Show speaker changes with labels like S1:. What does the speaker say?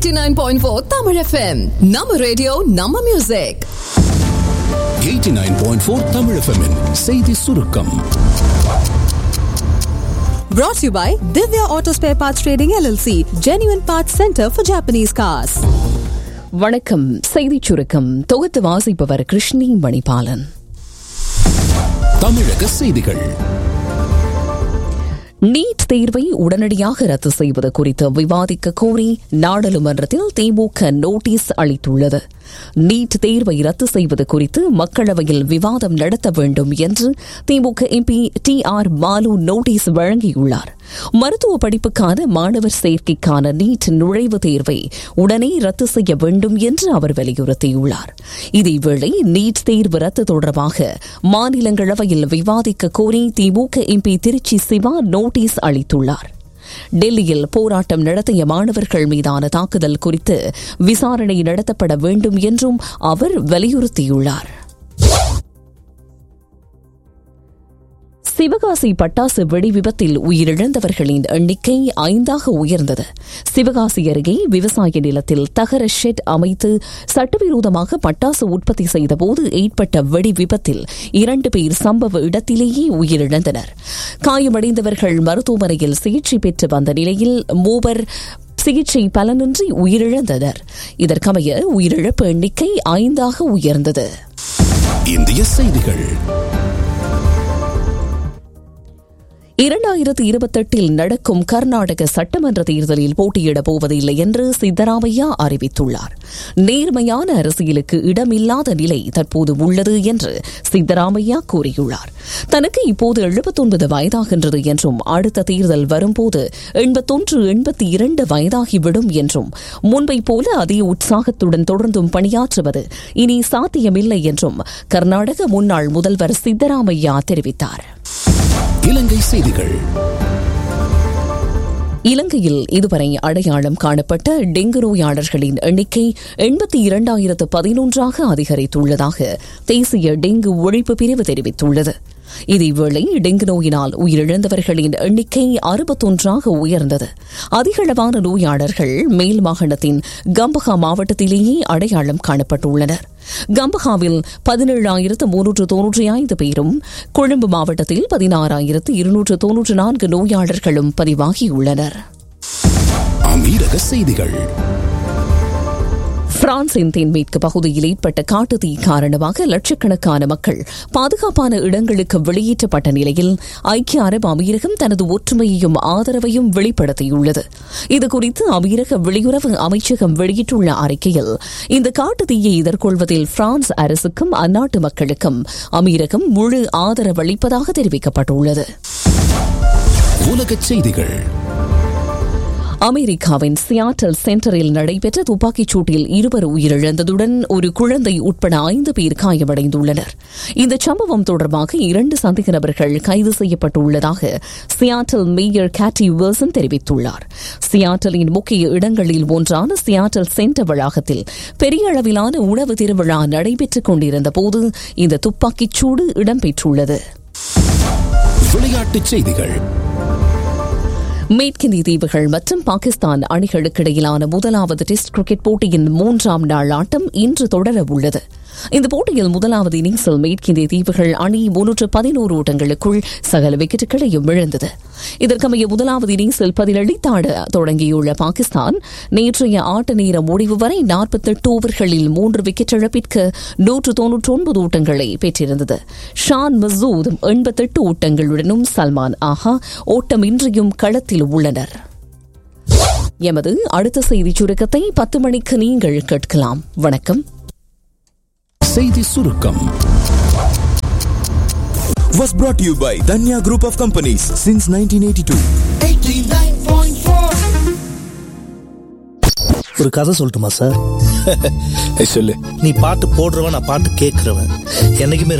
S1: 89.4 Tamil FM. நம்ம radio நம்ம music
S2: 89.4 Tamil FM -இன் செய்தி சுருக்கம்
S3: Brought to you by Divya Auto Spare Parts Trading LLC, Genuine Parts Center for Japanese Cars.
S4: வணக்கம் செய்திச் சுருக்கம் தொகுத்து வாசிப்பவர் கிருஷ்ணி மணிபாலன்
S2: தமிழக செய்திகள்
S4: நீட் தேர்வை உடனடியாக ரத்து செய்வது குறித்து விவாதிக்க கோரி நாடாளுமன்றத்தில் திமுக நோட்டீஸ் அளித்துள்ளது நீட் தேர்வை ரத்து செய்வது குறித்து மக்களவையில் விவாதம் நடத்த வேண்டும் என்று DMK MP T R Baalu notice வழங்கியுள்ளார் மருத்துவ படிப்புக்கான மாணவர் சேர்க்கைக்கான நீட் நுழைவுத் தேர்வை உடனே ரத்து செய்ய வேண்டும் என்று அவர் வலியுறுத்தியுள்ளார் இதேவேளை நீட் தேர்வு ரத்து தொடர்பாக மாநிலங்களவையில் விவாதிக்க கோரி திமுக எம்பி திருச்சி சிவா நோட்டீஸ் அளித்துள்ளார் டெல்லியில் போராட்டம் நடத்திய மாணவர்கள் மீதான தாக்குதல் குறித்து விசாரணை நடத்தப்பட வேண்டும் என்றும் அவர் வலியுறுத்தியுள்ளார் சிவகாசி பட்டாசு வெடி விபத்தில் உயிரிழந்தவர்களின் எண்ணிக்கை ஐந்தாக உயர்ந்தது சிவகாசி அருகே விவசாய நிலத்தில் தகர ஷெட் அமைத்து சட்டவிரோதமாக பட்டாசு உற்பத்தி செய்தபோது ஏற்பட்ட வெடி விபத்தில் இரண்டு பேர் சம்பவ இடத்திலேயே உயிரிழந்தனர் காயமடைந்தவர்கள் மருத்துவமனையில் சிகிச்சை பெற்று வந்த நிலையில் மூவர் சிகிச்சை பலனின்றி உயிரிழந்தனர் இதற்கமைய உயிரிழப்பு எண்ணிக்கை ஐந்தாக உயர்ந்தது
S2: இந்திய செய்திகள்
S4: இரண்டாயிரத்து இருபத்தெட்டில் நடக்கும் கர்நாடக சட்டமன்ற தேர்தலில் போட்டியிடப் போவதில்லை என்று சித்தராமையா அறிவித்துள்ளார் நேர்மையான அரசியலுக்கு இடமில்லாத நிலை தற்போது உள்ளது என்று சித்தராமையா கூறியுள்ளார் தனக்கு இப்போது எழுபத்தொன்பது வயதாகின்றது என்றும் அடுத்த தேர்தல் வரும்போது எண்பத்தொன்று எண்பத்தி இரண்டு வயதாகிவிடும் என்றும் முன்பை போல அதே உற்சாகத்துடன் தொடர்ந்தும் பணியாற்றுவது இனி சாத்தியமில்லை என்றும் கர்நாடக முன்னாள் முதல்வர் சித்தராமையா தெரிவித்தார்
S2: இலங்கை செய்திகள்
S4: இலங்கையில் இதுவரை அடையாளம் காணப்பட்ட டெங்கு நோயாளர்களின் எண்ணிக்கை எண்பத்தி இரண்டாயிரத்து பதினொன்றாக அதிகரித்துள்ளதாக தேசிய டெங்கு ஒழிப்பு பிரிவு தெரிவித்துள்ளது இதேவேளை டெங்கு நோயினால் உயிரிழந்தவர்களின் எண்ணிக்கை அறுபத்தொன்றாக உயர்ந்தது அதிகளவான நோயாளர்கள் மேல் மாகாணத்தின் கம்பஹா மாவட்டத்திலேயே அடையாளம் காணப்பட்டுள்ளனர் கம்பஹாவில் பதினேழாயிரத்து முன்னூற்று தொன்னூற்றி ஐந்து பேரும் கொழும்பு மாவட்டத்தில் பதினாறாயிரத்து இருநூற்று தொன்னூற்று நான்கு நோயாளர்களும் பதிவாகியுள்ளனர்
S2: அமீரக செய்திகள்
S4: பிரான்சின் தென்மேற்கு பகுதியில் ஏற்பட்ட காட்டுத்தீ காரணமாக லட்சக்கணக்கான மக்கள் பாதுகாப்பான இடங்களுக்கு வெளியேற்றப்பட்ட நிலையில் ஐக்கிய அரபு அமீரகம் தனது ஒற்றுமையையும் ஆதரவையும் வெளிப்படுத்தியுள்ளது இதுகுறித்து அமீரக வெளியுறவு அமைச்சகம் வெளியிட்டுள்ள அறிக்கையில் இந்த காட்டுத்தீயை எதிர்கொள்வதில் பிரான்ஸ் அரசுக்கும் அந்நாட்டு மக்களுக்கும் அமீரகம் முழு ஆதரவளிப்பதாக தெரிவிக்கப்பட்டுள்ளது
S2: உலகச் செய்திகள்
S4: அமெரிக்காவின் சியாட்டல் சென்டரில் நடைபெற்ற துப்பாக்கிச் சூட்டில் இருவர் உயிரிழந்ததுடன் ஒரு குழந்தை உட்பட ஐந்து பேர் காயமடைந்துள்ளனர் இந்த சம்பவம் தொடர்பாக இரண்டு சந்தேக நபர்கள் கைது செய்யப்பட்டுள்ளதாக சியாட்டல் மேயர் கேட்டி வில்சன் தெரிவித்துள்ளார் சியாட்டலின் முக்கிய இடங்களில் ஒன்றான சியாட்டல் சென்டர் வளாகத்தில் பெரிய அளவிலான உணவு திருவிழா நடைபெற்றுக் கொண்டிருந்த போது இந்த துப்பாக்கிச் சூடு இடம்பெற்றுள்ளது
S2: விளையாட்டுச் செய்திகள்
S4: மேற்கிந்திய தீவுகள் மற்றும் பாகிஸ்தான் அணிகளுக்கிடையிலான முதலாவது டெஸ்ட் கிரிக்கெட் போட்டியின் மூன்றாம் நாள் ஆட்டம் இன்று தொடர உள்ளது இந்த போட்டியில் முதலாவது இன்னிங்ஸில் மேற்கிந்திய தீவுகள் அணி முன்னூற்று பதினோரு ஓட்டங்களுக்குள் சகல விக்கெட்டுகளையும் இழந்தது இதற்கமைய முதலாவது இன்னிங்ஸில் பதிலளித்தாட தொடங்கியுள்ள பாகிஸ்தான் நேற்றைய ஆட்ட நேர முடிவு வரை நாற்பத்தெட்டு ஓவர்களில் மூன்று விக்கெட் இழப்பிற்கு நூற்று தொன்னூற்றி ஒன்பது ஓட்டங்களை பெற்றிருந்தது ஷான் மசூத் எண்பத்தெட்டு ஓட்டங்களுடனும் சல்மான் ஆஹா ஓட்டமின்றியும் களத்தில் உள்ளனர் எமது அடுத்த செய்திச் சுருக்கத்தை பத்து மணிக்கு நீங்கள் கேட்கலாம் வணக்கம்
S2: செய்தி சுருக்கம்
S5: was brought to you by Danya Group of Companies since 1982.
S6: ஒரு கதை சொல்லட்டுமா சார்
S5: சொல்லு
S6: நீ பாட்டு போடுறவன் நான் பாட்டு கேட்கறவன் என்னைக்குமே